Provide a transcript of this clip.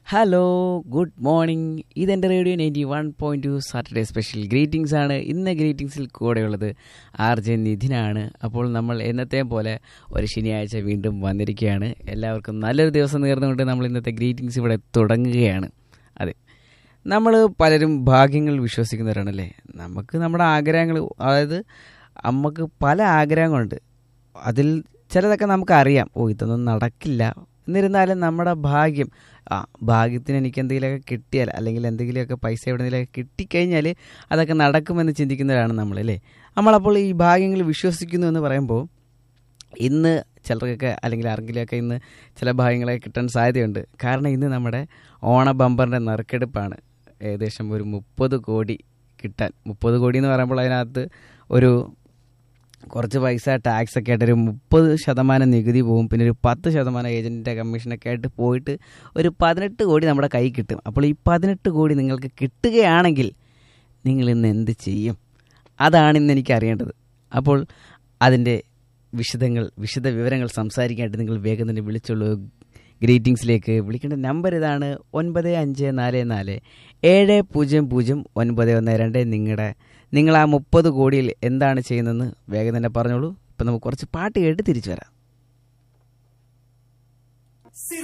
hello good morning ഇതെൻ്റെ radio ninety one point two Saturday special greetings ആണ് ഇന്ന് ഗ്രീറ്റിംഗ്സിൽ കൂടെയുള്ളത് ആർ ജെ നിധിനാണ് അപ്പോൾ നമ്മൾ എന്നത്തെ പോലെ ഒരു ശനിയാഴ്ച വീണ്ടും വന്നിരിക്കുകയാണ് എല്ലാവർക്കും നല്ലൊരു ദിവസം നേർന്നുകൊണ്ട് നമ്മൾ ഇന്നത്തെ ഗ്രീറ്റിംഗ്സ് ഇവിടെ തുടങ്ങുകയാണ് അതെ നമ്മൾ പലരും ഭാഗ്യങ്ങൾ വിശ്വസിക്കുന്നവരാണല്ലേ നമുക്ക് നമ്മുടെ ആഗ്രഹങ്ങൾ അതായത് നമുക്ക് പല ആഗ്രഹങ്ങളുണ്ട് അതിൽ ചിലതൊക്കെ നമുക്കറിയാം ഓ ഇതൊന്നും നടക്കില്ല എന്നിരുന്നാലും നമ്മുടെ ഭാഗ്യം ആ ഭാഗ്യത്തിന് എനിക്ക് എന്തെങ്കിലുമൊക്കെ കിട്ടിയാൽ അല്ലെങ്കിൽ എന്തെങ്കിലുമൊക്കെ പൈസ എവിടെയെങ്കിലുമൊക്കെ കിട്ടിക്കഴിഞ്ഞാൽ അതൊക്കെ നടക്കുമെന്ന് ചിന്തിക്കുന്നവരാണ് നമ്മൾ അല്ലേ നമ്മളപ്പോൾ ഈ ഭാഗ്യങ്ങൾ വിശ്വസിക്കുന്നു എന്ന് പറയുമ്പോൾ ഇന്ന് ചിലർക്കൊക്കെ അല്ലെങ്കിൽ ആർക്കെങ്കിലുമൊക്കെ ഇന്ന് ചില ഭാഗ്യങ്ങളൊക്കെ കിട്ടാൻ സാധ്യതയുണ്ട് കാരണം ഇന്ന് നമ്മുടെ ഓണ ബമ്പറിൻ്റെ നറുക്കെടുപ്പാണ് ഏകദേശം ഒരു മുപ്പത് കോടി കിട്ടാൻ മുപ്പത് കോടി എന്ന് പറയുമ്പോൾ അതിനകത്ത് ഒരു കുറച്ച് പൈസ ടാക്സ് ഒക്കെ ആയിട്ട് ഒരു മുപ്പത് ശതമാനം നികുതി പോകും പിന്നെ ഒരു പത്ത് ശതമാനം ഏജൻറ്റിൻ്റെ കമ്മീഷനൊക്കെ ആയിട്ട് പോയിട്ട് ഒരു പതിനെട്ട് കോടി നമ്മുടെ കൈ കിട്ടും അപ്പോൾ ഈ പതിനെട്ട് കോടി നിങ്ങൾക്ക് കിട്ടുകയാണെങ്കിൽ നിങ്ങൾ ഇന്ന് എന്ത് ചെയ്യും അതാണ് ഇന്ന് എനിക്ക് അറിയേണ്ടത് അപ്പോൾ അതിൻ്റെ വിശദങ്ങൾ വിശദ വിവരങ്ങൾ സംസാരിക്കാനായിട്ട് നിങ്ങൾ വേഗം തന്നെ വിളിച്ചുള്ളൂ ഗ്രീറ്റിംഗ്സിലേക്ക് വിളിക്കേണ്ട നമ്പർ ഇതാണ് ഒൻപത് അഞ്ച് നാല് നാല് ഏഴ് പൂജ്യം പൂജ്യം ഒൻപത് ഒന്ന് രണ്ട് നിങ്ങളുടെ നിങ്ങൾ ആ മുപ്പത് കോടിയിൽ എന്താണ് ചെയ്യുന്നതെന്ന് വേഗം തന്നെ പറഞ്ഞോളൂ ഇപ്പം നമുക്ക് കുറച്ച് പാട്ട് കേട്ട് തിരിച്ചു വരാം